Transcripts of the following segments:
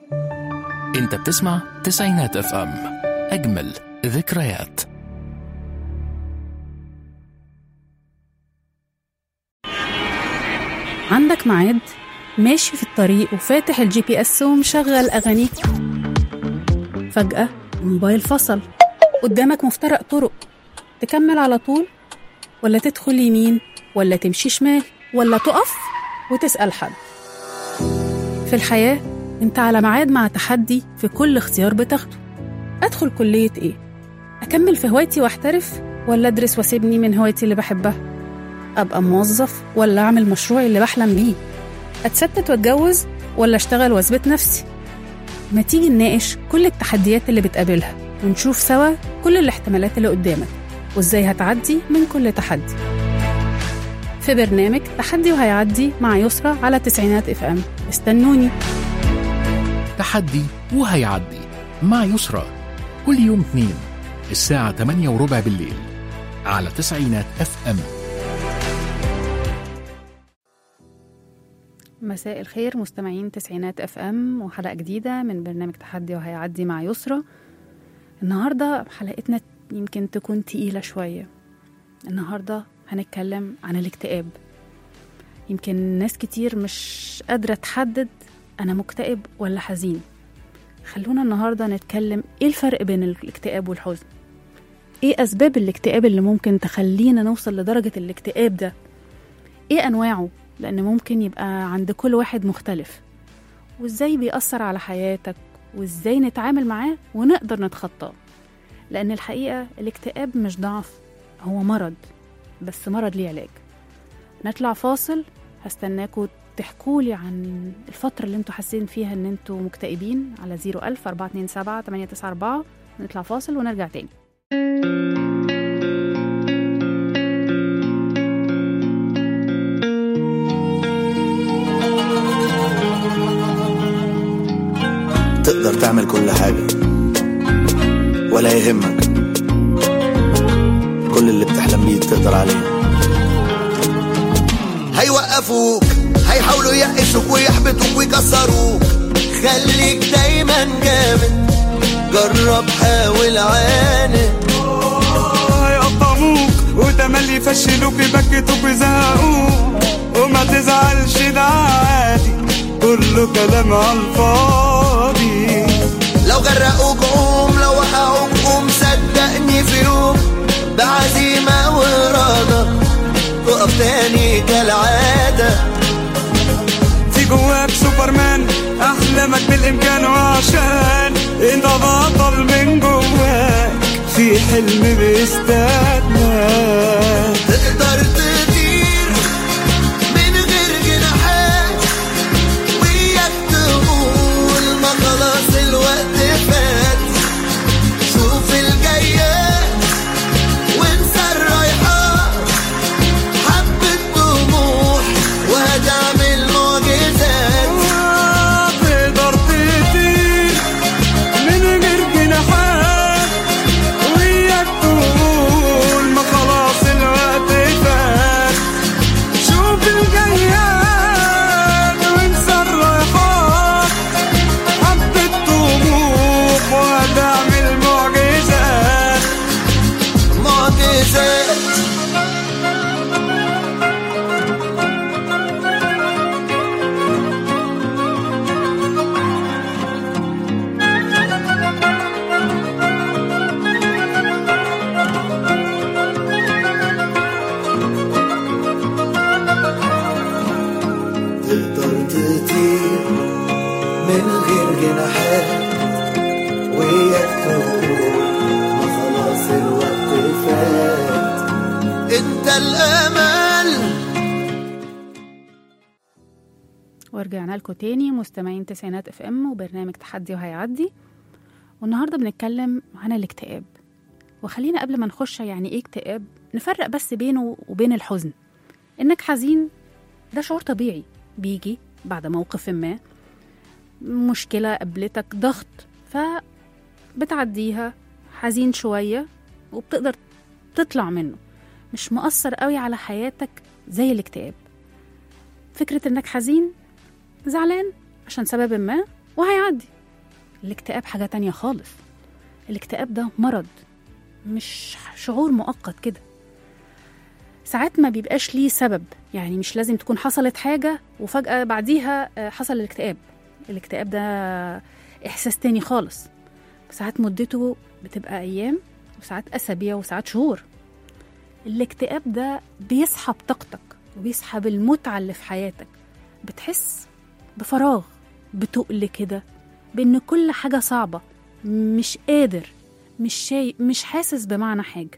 انت بتسمع تسعينات اف ام اجمل ذكريات عندك ميعاد ماشي في الطريق وفاتح الجي بي اس ومشغل أغانيك فجأة الموبايل فصل قدامك مفترق طرق تكمل على طول ولا تدخل يمين ولا تمشي شمال ولا تقف وتسأل حد في الحياة انت على ميعاد مع تحدي في كل اختيار بتاخده أدخل كلية ايه؟ أكمل في هوايتي واحترف ولا أدرس واسيبني من هوايتي اللي بحبها؟ أبقى موظف ولا أعمل مشروعي اللي بحلم بيه أتستت وأتجوز ولا أشتغل وأثبت نفسي ما تيجي نناقش كل التحديات اللي بتقابلها ونشوف سوا كل الاحتمالات اللي قدامك وإزاي هتعدي من كل تحدي في برنامج تحدي وهيعدي مع يسرى على تسعينات اف ام استنوني تحدي وهيعدي مع يسرى كل يوم اثنين الساعة 8 وربع بالليل على تسعينات اف ام مساء الخير مستمعين تسعينات اف ام وحلقة جديدة من برنامج تحدي وهيعدي مع يسرى النهاردة حلقتنا يمكن تكون تقيلة شوية النهاردة هنتكلم عن الاكتئاب يمكن ناس كتير مش قادرة تحدد أنا مكتئب ولا حزين خلونا النهاردة نتكلم إيه الفرق بين الاكتئاب والحزن إيه أسباب الاكتئاب اللي ممكن تخلينا نوصل لدرجة الاكتئاب ده إيه أنواعه لأن ممكن يبقى عند كل واحد مختلف وإزاي بيأثر على حياتك وإزاي نتعامل معاه ونقدر نتخطاه لأن الحقيقة الاكتئاب مش ضعف هو مرض بس مرض ليه علاج نطلع فاصل هستناكوا تحكولي عن الفترة اللي انتوا حاسين فيها ان انتوا مكتئبين على 01000 427 894 نطلع فاصل ونرجع تاني تقدر تعمل كل حاجة ولا يهمك كل اللي بتحلم بيه تقدر عليه هيوقفوك هيحاولوا يقشوك ويحبطوك ويكسروك خليك دايما جامد جرب حاول عاند هيقطعوك وتملي يفشلوك يبكتوك ويزهقوك وما تزعلش ده عادي كله كلام على الفاضي لو غرقوك قوم لو وقعوك قوم صدقني في يوم بعزيمة وإرادة تقف تاني كالعادة في جواك سوبرمان احلامك بالامكان وعشان انت بطل من جواك في حلم بيستناك تقدر تطير من غير جناحات وياك تقول ما خلاص الوقت فات شوف الجايات وانسى الرايحات حبة طموح وهتعمل معجزات تقدر تطير من غير جناحات وياك تقول ما خلاص الوقت فات شوف الجياد وانسى الرايحات حبة طموح وهتعمل معجزات معجزات تقدر تطير من غير جناحات وياك تقول ما خلاص الوقت فات انت الامل ورجعنا لكم تاني مستمعين تسعينات اف ام وبرنامج تحدي وهيعدي والنهارده بنتكلم عن الاكتئاب وخلينا قبل ما نخش يعني ايه اكتئاب نفرق بس بينه وبين الحزن انك حزين ده شعور طبيعي بيجي بعد موقف ما مشكلة قابلتك ضغط فبتعديها حزين شوية وبتقدر تطلع منه مش مؤثر قوي على حياتك زي الاكتئاب فكرة انك حزين زعلان عشان سبب ما وهيعدي الاكتئاب حاجة تانية خالص الاكتئاب ده مرض مش شعور مؤقت كده ساعات ما بيبقاش ليه سبب يعني مش لازم تكون حصلت حاجة وفجأة بعديها آه، حصل الاكتئاب الاكتئاب ده إحساس تاني خالص ساعات مدته بتبقى أيام وساعات أسابيع وساعات شهور الاكتئاب ده بيسحب طاقتك وبيسحب المتعة اللي في حياتك بتحس بفراغ بتقل كده بإن كل حاجة صعبة مش قادر مش شايف مش حاسس بمعنى حاجة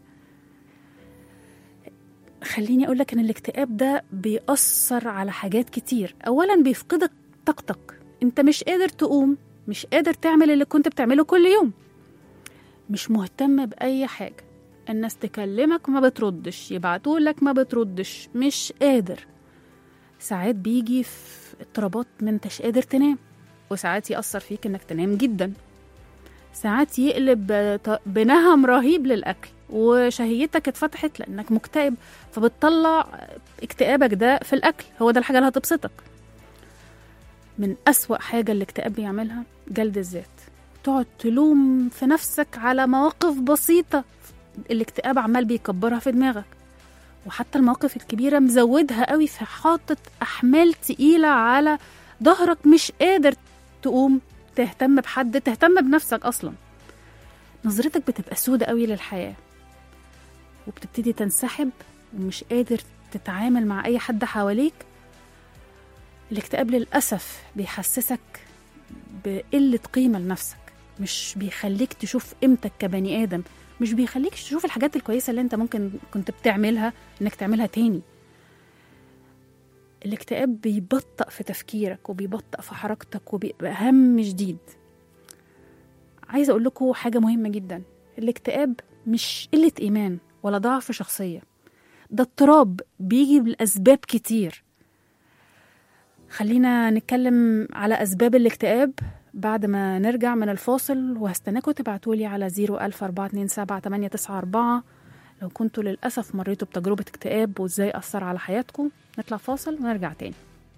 خليني أقولك إن الاكتئاب ده بيأثر على حاجات كتير أولا بيفقدك طاقتك أنت مش قادر تقوم مش قادر تعمل اللي كنت بتعمله كل يوم مش مهتم بأي حاجة الناس تكلمك ما بتردش يبعتولك ما بتردش مش قادر ساعات بيجي في اضطرابات ما انتش قادر تنام وساعات يأثر فيك انك تنام جدا ساعات يقلب ط- بنهم رهيب للأكل وشهيتك اتفتحت لأنك مكتئب فبتطلع اكتئابك ده في الأكل هو ده الحاجة اللي هتبسطك من أسوأ حاجة الاكتئاب بيعملها جلد الذات تقعد تلوم في نفسك على مواقف بسيطة الاكتئاب عمال بيكبرها في دماغك وحتى المواقف الكبيرة مزودها قوي في حاطط أحمال تقيلة على ظهرك مش قادر تقوم تهتم بحد تهتم بنفسك أصلا نظرتك بتبقى سودة قوي للحياة وبتبتدي تنسحب ومش قادر تتعامل مع أي حد حواليك الاكتئاب للأسف بيحسسك بقلة قيمة لنفسك مش بيخليك تشوف قيمتك كبني آدم مش بيخليك تشوف الحاجات الكويسة اللي انت ممكن كنت بتعملها انك تعملها تاني الاكتئاب بيبطأ في تفكيرك وبيبطأ في حركتك وبيبقى هم شديد عايزة أقول لكم حاجة مهمة جدا الاكتئاب مش قلة إيمان ولا ضعف شخصية ده اضطراب بيجي بالأسباب كتير خلينا نتكلم على أسباب الاكتئاب بعد ما نرجع من الفاصل وهستناكم تبعتولي على 014278994 لو كنتوا للأسف مريتوا بتجربة اكتئاب وإزاي أثر على حياتكم نطلع فاصل ونرجع تاني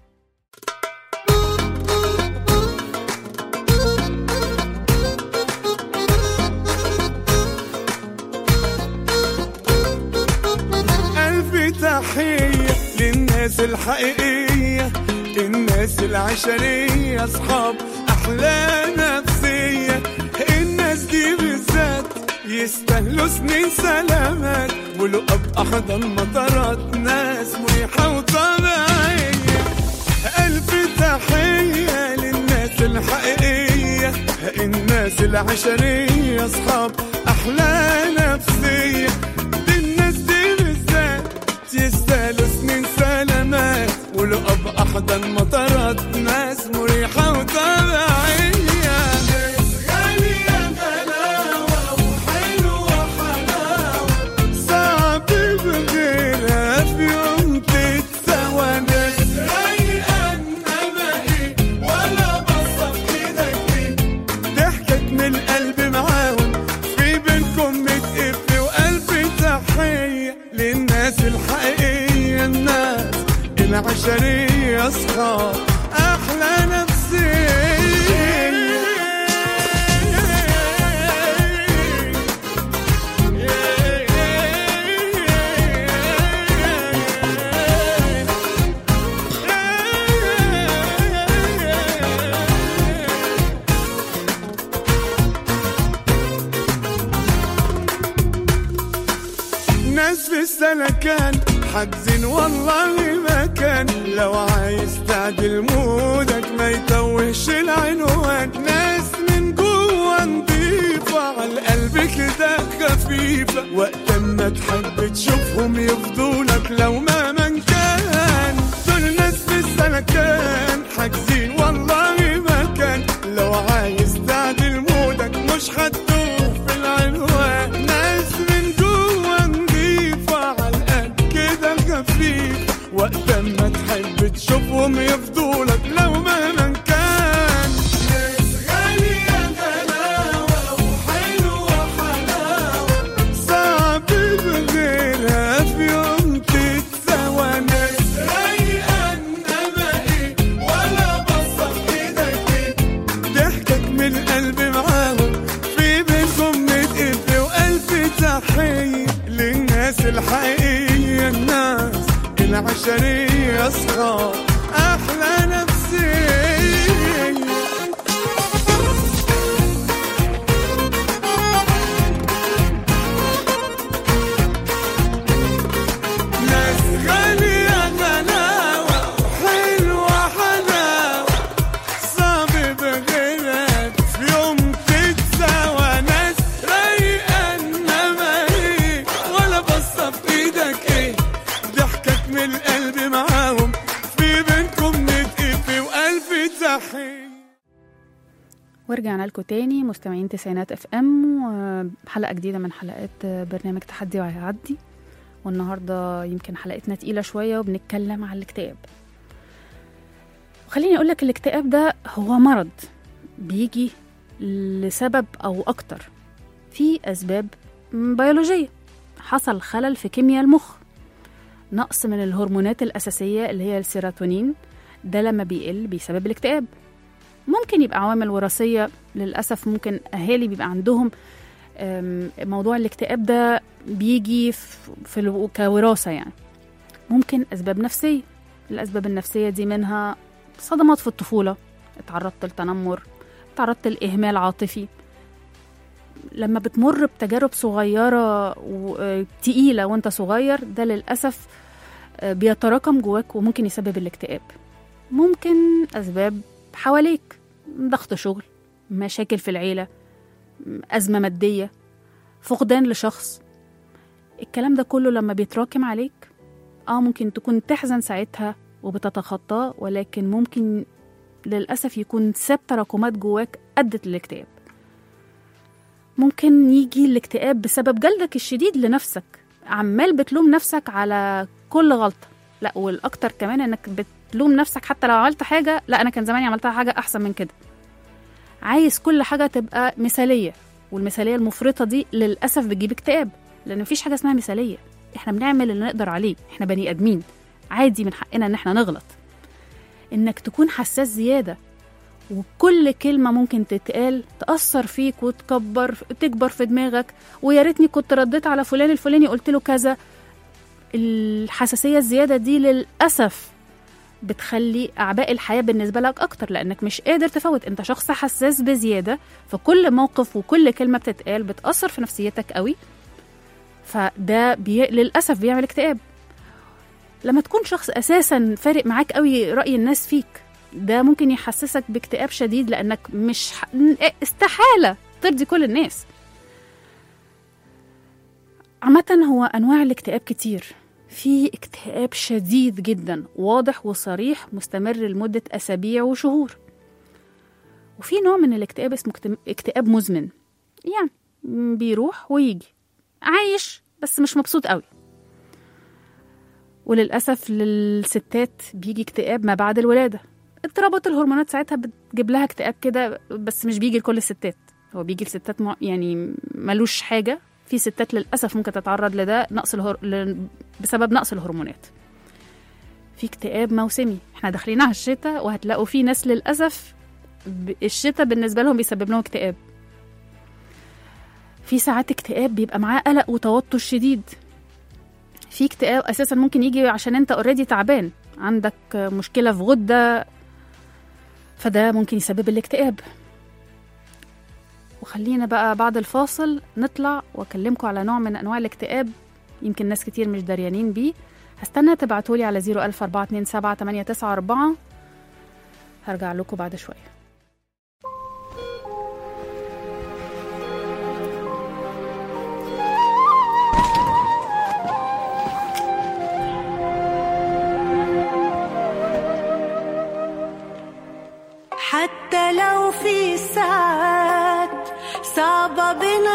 ألف تحية للناس الحقيقية الناس العشرية أصحاب أحلى نفسية الناس دي بالذات يستاهلوا سنين سلامات ولقب أحضن مطارات ناس مريحة وطبيعية ألف تحية للناس الحقيقية الناس العشرية أصحاب أحلى نفسية دي الناس دي بالذات يستاهلوا سنين سلامات ولقب أحضن مطارات ناس مريحة وطبيعية ناس غالية غلاوة وحلوة حلاوة صعب بغيرها في يوم تتسوى ناس رايقة إنما إيه ولا بصة في إيدك إيه ضحكت من القلب معاهم في بينكم متقف وقلب تحية للناس الحقيقية الناس العشرية أصحاب أحلى نفسية ناس في السلكان حجزين والله ما كان لو عايز تعدل مودك ما يتوهش العنوان ناس من جوه نضيفة على القلب كده خفيفة وقت ما تحب تشوفهم يفضولك لو ما من كان دول ناس في السلكان حاجزين والله ما كان لو عايز تعدل مودك مش هتدوخ في العنوان ناس من جوه نضيفة على القلب كده خفيف وقت ما تحب تشوفهم يفضولك لو مهما كان ناس غالية غلاوة وحلوة حلاوة صعب بغيرها في يوم تتسوى ناس رايقة إنما إيه ولا بشرية أصحاب أحلى نفسية ناس غالية غلاوة حلوة حلاوة صعب بغيرك في يوم تتساوى ناس رايقة انما ايه ولا بصة في ايدك ايه ضحكك من القلب معاهم في بينكم نتقفي والف تحية ورجعنا لكم تاني مستمعين تسعينات اف ام وحلقه جديده من حلقات برنامج تحدي وهيعدي والنهارده يمكن حلقتنا تقيله شويه وبنتكلم على الاكتئاب وخليني اقول لك الاكتئاب ده هو مرض بيجي لسبب او اكتر في اسباب بيولوجيه حصل خلل في كيمياء المخ نقص من الهرمونات الاساسيه اللي هي السيروتونين ده لما بيقل بيسبب الاكتئاب ممكن يبقى عوامل وراثية للأسف ممكن أهالي بيبقى عندهم أم، موضوع الاكتئاب ده بيجي في في الو- كوراثة يعني ممكن أسباب نفسية الأسباب النفسية دي منها صدمات في الطفولة اتعرضت لتنمر اتعرضت لإهمال عاطفي لما بتمر بتجارب صغيرة وتقيلة وانت صغير ده للأسف آه، بيتراكم جواك وممكن يسبب الاكتئاب ممكن أسباب حواليك ضغط شغل مشاكل في العيلة أزمة مادية فقدان لشخص الكلام ده كله لما بيتراكم عليك اه ممكن تكون تحزن ساعتها وبتتخطاه ولكن ممكن للأسف يكون ساب تراكمات جواك أدت للاكتئاب ممكن يجي الاكتئاب بسبب جلدك الشديد لنفسك عمال بتلوم نفسك على كل غلطة لا والأكتر كمان إنك بتلوم نفسك حتى لو عملت حاجة لا أنا كان زماني عملتها حاجة أحسن من كده عايز كل حاجة تبقى مثالية والمثالية المفرطة دي للأسف بتجيب اكتئاب لأن مفيش حاجة اسمها مثالية احنا بنعمل اللي نقدر عليه احنا بني آدمين عادي من حقنا إن احنا نغلط إنك تكون حساس زيادة وكل كلمة ممكن تتقال تأثر فيك وتكبر تكبر في دماغك ويا ريتني كنت رديت على فلان الفلاني قلت له كذا الحساسية الزيادة دي للأسف بتخلي أعباء الحياة بالنسبة لك أكتر لأنك مش قادر تفوت أنت شخص حساس بزيادة فكل موقف وكل كلمة بتتقال بتأثر في نفسيتك قوي فده بي... للأسف بيعمل اكتئاب لما تكون شخص أساسا فارق معاك قوي رأي الناس فيك ده ممكن يحسسك باكتئاب شديد لأنك مش ح... استحالة ترضي كل الناس عامة هو أنواع الاكتئاب كتير في اكتئاب شديد جدا واضح وصريح مستمر لمدة أسابيع وشهور وفي نوع من الاكتئاب اسمه اكتم- اكتئاب مزمن يعني م- بيروح ويجي عايش بس مش مبسوط قوي وللأسف للستات بيجي اكتئاب ما بعد الولادة اضطرابات الهرمونات ساعتها بتجيب لها اكتئاب كده بس مش بيجي لكل الستات هو بيجي لستات مع- يعني ملوش حاجة في ستات للأسف ممكن تتعرض لده نقص الهر... ل... بسبب نقص الهرمونات في اكتئاب موسمي احنا داخلين على الشتاء وهتلاقوا في ناس للأسف ب... الشتاء بالنسبة لهم بيسبب لهم اكتئاب في ساعات اكتئاب بيبقى معاه قلق وتوتر شديد في اكتئاب اساسا ممكن يجي عشان انت اوريدي تعبان عندك مشكله في غده فده ممكن يسبب الاكتئاب وخلينا بقى بعد الفاصل نطلع واكلمكم على نوع من انواع الاكتئاب يمكن ناس كتير مش دريانين بيه هستنى تبعتولي على 00427 هرجع لكم بعد شويه حتى لو في ساعات صعبة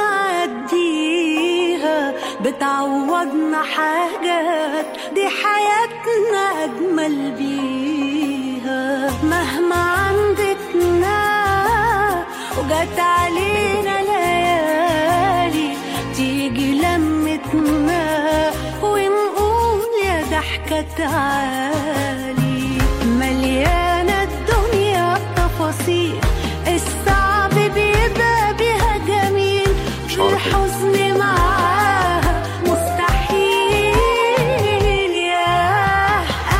بنعديها بتعوضنا حاجات دي حياتنا أجمل بيها مهما عندتنا وجت علينا ليالي تيجي لمتنا ونقول يا ضحكة تعالي مليانة الدنيا تفاصيل الصعب بيبقى بيها جميل الحزن معاها مستحيل يا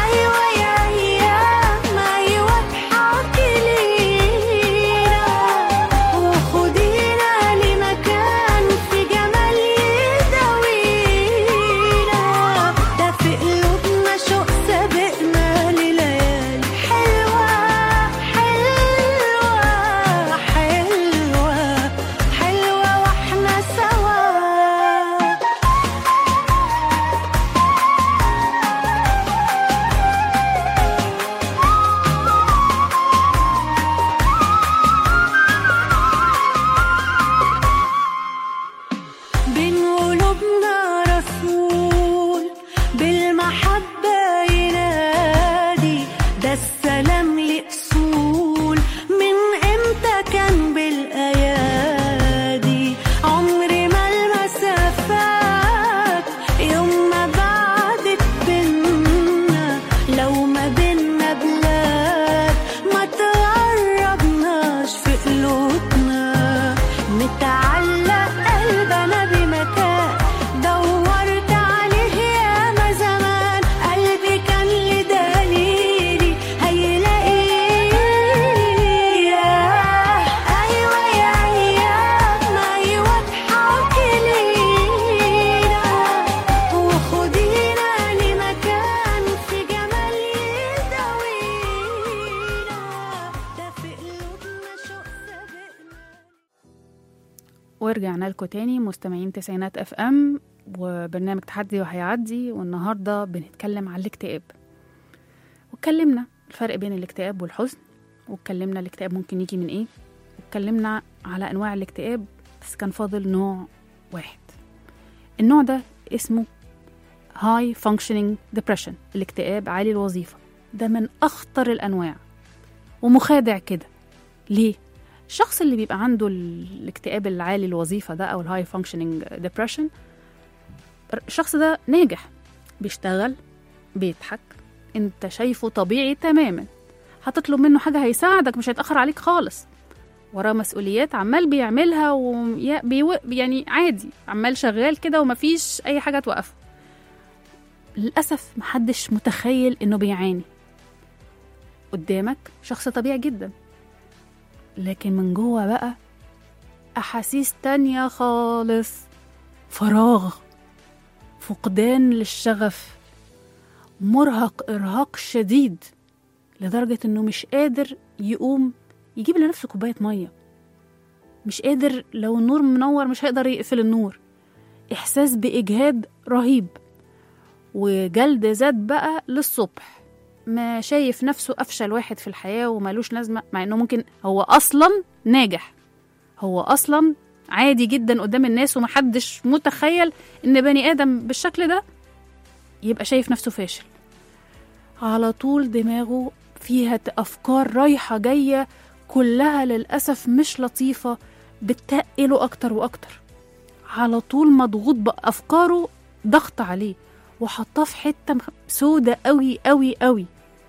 ورجعنا لكم تاني مستمعين تسعينات اف ام وبرنامج تحدي وهيعدي والنهارده بنتكلم عن الاكتئاب واتكلمنا الفرق بين الاكتئاب والحزن واتكلمنا الاكتئاب ممكن يجي من ايه واتكلمنا على انواع الاكتئاب بس كان فاضل نوع واحد النوع ده اسمه هاي فانكشنينج ديبريشن الاكتئاب عالي الوظيفه ده من اخطر الانواع ومخادع كده ليه الشخص اللي بيبقى عنده الاكتئاب العالي الوظيفه ده او الهاي فانكشنينج ديبريشن الشخص ده ناجح بيشتغل بيضحك انت شايفه طبيعي تماما هتطلب منه حاجه هيساعدك مش هيتاخر عليك خالص وراه مسؤوليات عمال بيعملها وبيو... يعني عادي عمال شغال كده ومفيش اي حاجه توقفه للاسف محدش متخيل انه بيعاني قدامك شخص طبيعي جدا لكن من جوه بقى احاسيس تانية خالص فراغ فقدان للشغف مرهق ارهاق شديد لدرجه انه مش قادر يقوم يجيب لنفسه كوبايه ميه مش قادر لو النور منور مش هيقدر يقفل النور احساس باجهاد رهيب وجلد ذات بقى للصبح ما شايف نفسه افشل واحد في الحياه ومالوش لازمه مع انه ممكن هو اصلا ناجح هو اصلا عادي جدا قدام الناس ومحدش متخيل ان بني ادم بالشكل ده يبقى شايف نفسه فاشل على طول دماغه فيها افكار رايحه جايه كلها للاسف مش لطيفه بتقله اكتر واكتر على طول مضغوط بافكاره ضغط عليه وحطاه في حته سودة قوي قوي قوي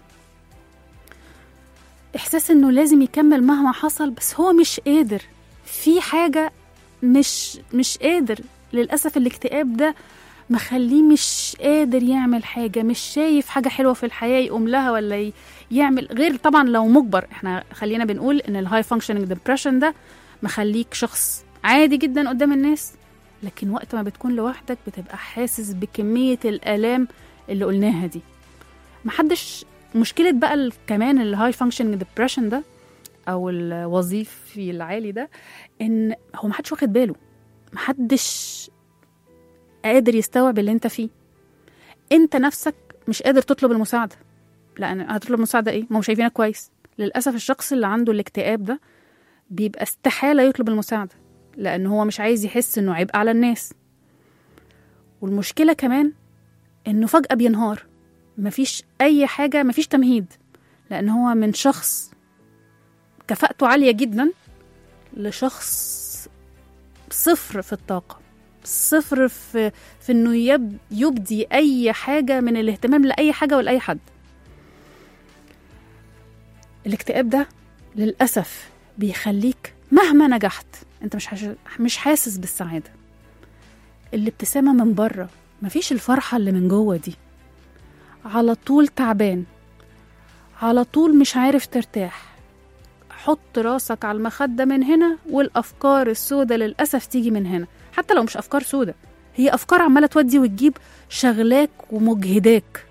احساس انه لازم يكمل مهما حصل بس هو مش قادر في حاجه مش مش قادر للاسف الاكتئاب ده مخليه مش قادر يعمل حاجه مش شايف حاجه حلوه في الحياه يقوم لها ولا ي- يعمل غير طبعا لو مجبر احنا خلينا بنقول ان الهاي فانكشننج ديبريشن ده مخليك شخص عادي جدا قدام الناس لكن وقت ما بتكون لوحدك بتبقى حاسس بكميه الالام اللي قلناها دي محدش مشكله بقى ال- كمان الهاي فانكشننج ديبريشن ده او الوظيفي العالي ده ان هو محدش واخد باله محدش قادر يستوعب اللي انت فيه انت نفسك مش قادر تطلب المساعده لان هتطلب مساعده ايه ما هم شايفينك كويس للاسف الشخص اللي عنده الاكتئاب ده بيبقى استحاله يطلب المساعده لان هو مش عايز يحس انه عبء على الناس والمشكله كمان انه فجاه بينهار مفيش اي حاجه مفيش تمهيد لان هو من شخص كفاءته عاليه جدا لشخص صفر في الطاقه صفر في في انه يب يبدي اي حاجه من الاهتمام لاي حاجه ولاي حد الاكتئاب ده للاسف بيخليك مهما نجحت انت مش حاش... مش حاسس بالسعاده الابتسامه من بره مفيش الفرحه اللي من جوه دي على طول تعبان على طول مش عارف ترتاح حط راسك على المخدة من هنا والأفكار السودة للأسف تيجي من هنا حتى لو مش أفكار سودة هي أفكار عمالة تودي وتجيب شغلاك ومجهداك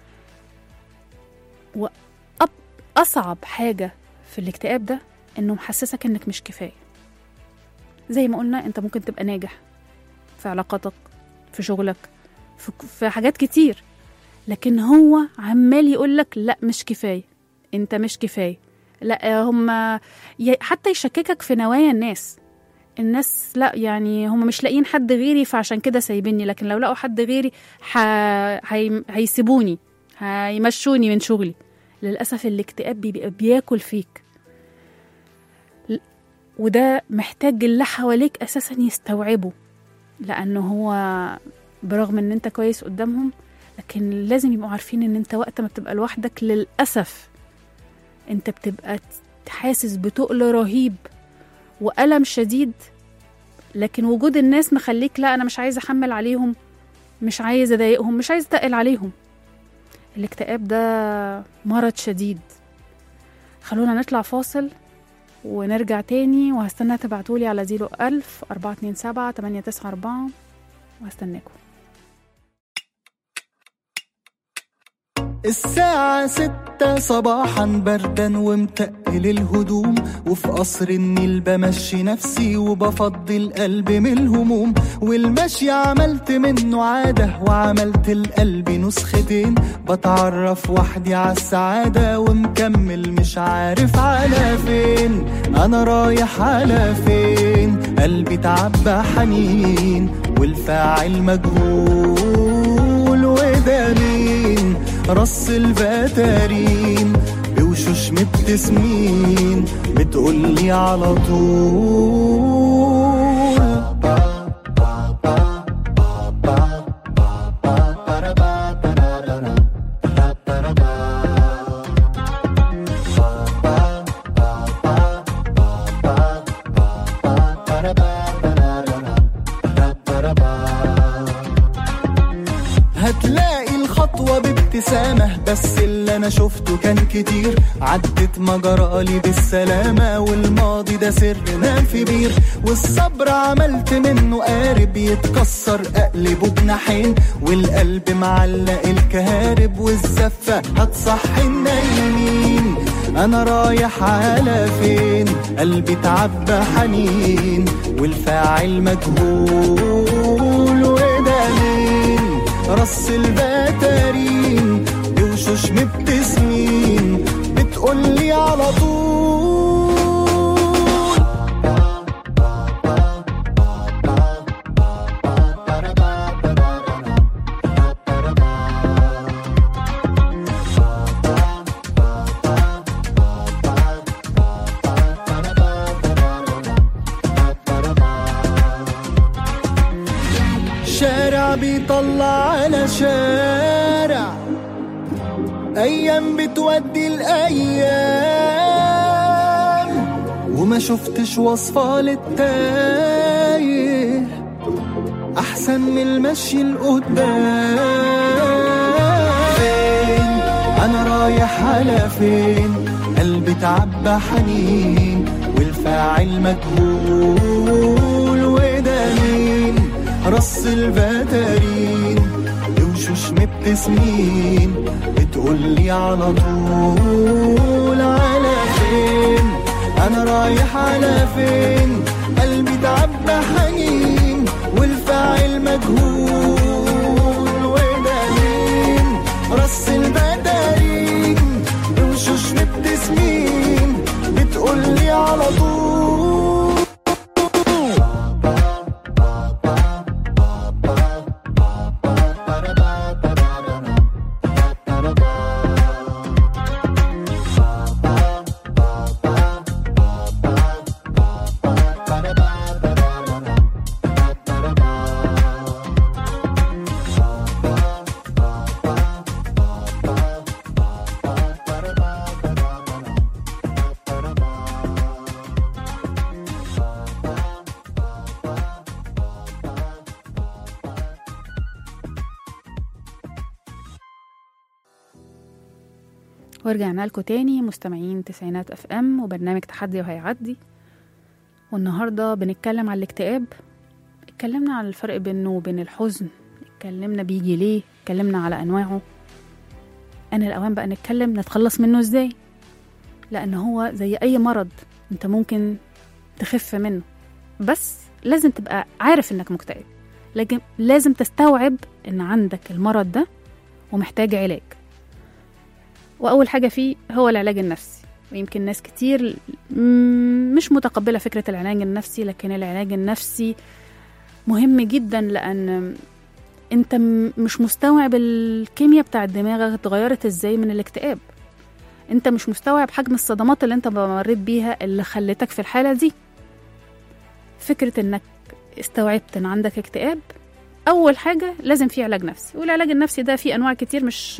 وأصعب حاجة في الاكتئاب ده إنه محسسك إنك مش كفاية زي ما قلنا أنت ممكن تبقى ناجح في علاقاتك في شغلك في, في حاجات كتير لكن هو عمال يقولك لا مش كفاية انت مش كفاية لا هم ي- حتى يشككك في نوايا الناس الناس لا يعني هم مش لاقيين حد غيري فعشان كده سايبيني لكن لو لقوا حد غيري ح... هي... هيسيبوني هيمشوني من شغلي للأسف الاكتئاب بيبقى بياكل فيك ل- وده محتاج اللي حواليك أساسا يستوعبه لأنه هو برغم ان انت كويس قدامهم لكن لازم يبقوا عارفين ان انت وقت ما بتبقى لوحدك للأسف انت بتبقى حاسس بتقل رهيب وألم شديد لكن وجود الناس مخليك لا أنا مش عايز أحمل عليهم مش عايز أضايقهم مش عايز أتقل عليهم الاكتئاب ده مرض شديد خلونا نطلع فاصل ونرجع تاني وهستنى تبعتولي على زيرو ألف أربعة اتنين سبعة تمانية تسعة أربعة وهستناكم الساعة ستة صباحا بردا ومتقل الهدوم وفي قصر النيل بمشي نفسي وبفضي القلب من الهموم والمشي عملت منه عادة وعملت القلب نسختين بتعرف وحدي على السعادة ومكمل مش عارف على فين أنا رايح على فين قلبي تعبى حنين والفاعل مجهول وده مين رص البتارين بوشوش مبتسمين بتقولي على طول هتلاقي الخطوة بابتسامة بس اللي أنا شفته كان كتير عدت مجرالي بالسلامة والماضي ده سر نام في بير والصبر عملت منه قارب يتكسر أقلبه بناحين والقلب معلق الكهارب والزفة هتصحي النايمين أنا رايح على فين قلبي تعبى حنين والفاعل مجهول وده مين رص البتارين بوشوش مبتسمين بتقولي على طول شارع بيطلع على شارع ايام بتودي الايام وما شفتش وصفة للتايه احسن من المشي لقدام فين انا رايح على فين قلبي تعبى حنين والفاعل مجهول وده مين رص البتارين بوشوش مبتسمين بتقولي على طول على فين انا رايح على فين قلبي تعبى حنين والفاعل مجهول وده مين رص البدارين بوشوش مبتسمين بتقولي على طول ورجعنا لكم تاني مستمعين تسعينات اف ام وبرنامج تحدي وهيعدي والنهارده بنتكلم على الاكتئاب اتكلمنا على الفرق بينه وبين الحزن اتكلمنا بيجي ليه اتكلمنا على انواعه انا الاوان بقى نتكلم نتخلص منه ازاي لان هو زي اي مرض انت ممكن تخف منه بس لازم تبقى عارف انك مكتئب لكن لازم تستوعب ان عندك المرض ده ومحتاج علاج وأول حاجة فيه هو العلاج النفسي ويمكن ناس كتير م- مش متقبلة فكرة العلاج النفسي لكن العلاج النفسي مهم جدا لأن انت م- مش مستوعب الكيمياء بتاع دماغك اتغيرت ازاي من الاكتئاب انت مش مستوعب حجم الصدمات اللي انت مريت بيها اللي خلتك في الحالة دي فكرة انك استوعبت ان عندك اكتئاب اول حاجة لازم في علاج نفسي والعلاج النفسي ده فيه انواع كتير مش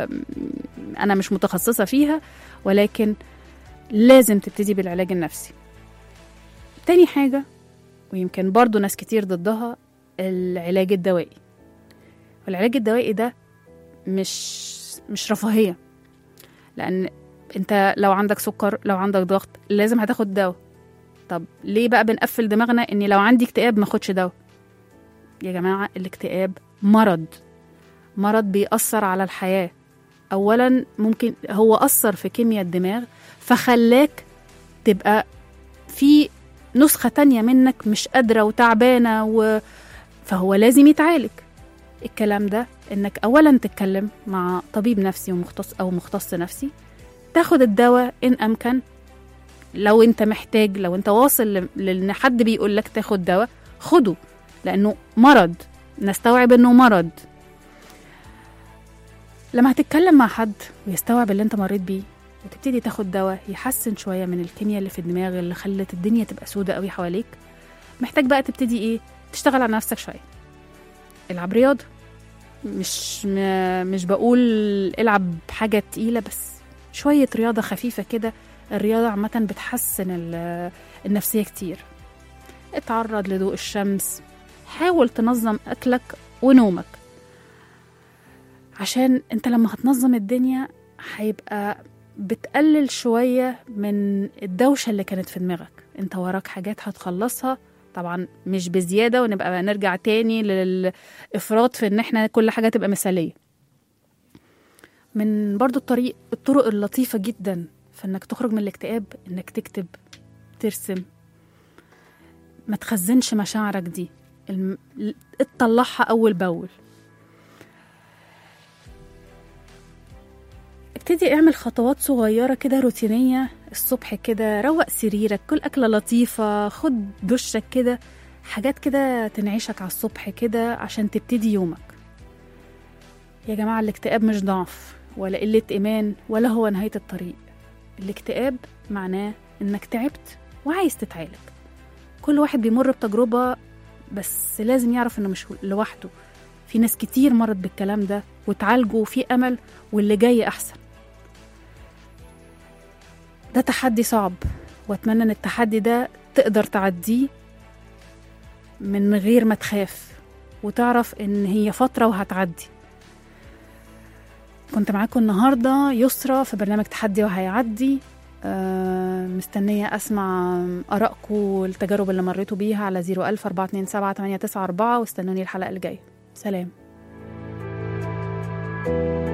انا مش متخصصة فيها ولكن لازم تبتدي بالعلاج النفسي تاني حاجة ويمكن برضو ناس كتير ضدها العلاج الدوائي والعلاج الدوائي ده مش مش رفاهية لأن انت لو عندك سكر لو عندك ضغط لازم هتاخد دواء طب ليه بقى بنقفل دماغنا اني لو عندي اكتئاب ما اخدش دواء يا جماعة الاكتئاب مرض مرض بيأثر على الحياة اولا ممكن هو اثر في كيمياء الدماغ فخلاك تبقى في نسخة تانية منك مش قادرة وتعبانة و... فهو لازم يتعالج الكلام ده انك اولا تتكلم مع طبيب نفسي ومختص او مختص نفسي تاخد الدواء ان امكن لو انت محتاج لو انت واصل ل- لان حد بيقول لك تاخد دواء خده لانه مرض نستوعب انه مرض لما هتتكلم مع حد ويستوعب اللي انت مريت بيه وتبتدي تاخد دواء يحسن شويه من الكيمياء اللي في الدماغ اللي خلت الدنيا تبقى سودة قوي حواليك محتاج بقى تبتدي ايه تشتغل على نفسك شويه العب رياضه مش م- مش بقول العب حاجه تقيله بس شويه رياضه خفيفه كده الرياضه عامه بتحسن ال- النفسيه كتير اتعرض لضوء الشمس حاول تنظم اكلك ونومك عشان انت لما هتنظم الدنيا هيبقى بتقلل شوية من الدوشة اللي كانت في دماغك انت وراك حاجات هتخلصها طبعا مش بزيادة ونبقى نرجع تاني للإفراط في ان احنا كل حاجة تبقى مثالية من برضو الطريق الطرق اللطيفة جدا في انك تخرج من الاكتئاب انك تكتب ترسم ما تخزنش مشاعرك دي الم... تطلعها أول بأول ابتدي اعمل خطوات صغيرة كده روتينية الصبح كده روق سريرك كل أكلة لطيفة خد دشك كده حاجات كده تنعيشك على الصبح كده عشان تبتدي يومك يا جماعة الاكتئاب مش ضعف ولا قلة إيمان ولا هو نهاية الطريق الاكتئاب معناه إنك تعبت وعايز تتعالج كل واحد بيمر بتجربة بس لازم يعرف إنه مش لوحده في ناس كتير مرت بالكلام ده وتعالجوا وفي أمل واللي جاي أحسن ده تحدي صعب واتمنى ان التحدي ده تقدر تعديه من غير ما تخاف وتعرف ان هي فترة وهتعدي كنت معاكم النهاردة يسرى في برنامج تحدي وهيعدي آه مستنية أسمع آرائكم والتجارب اللي مريتوا بيها على 01000 427 894 واستنوني الحلقة الجاية سلام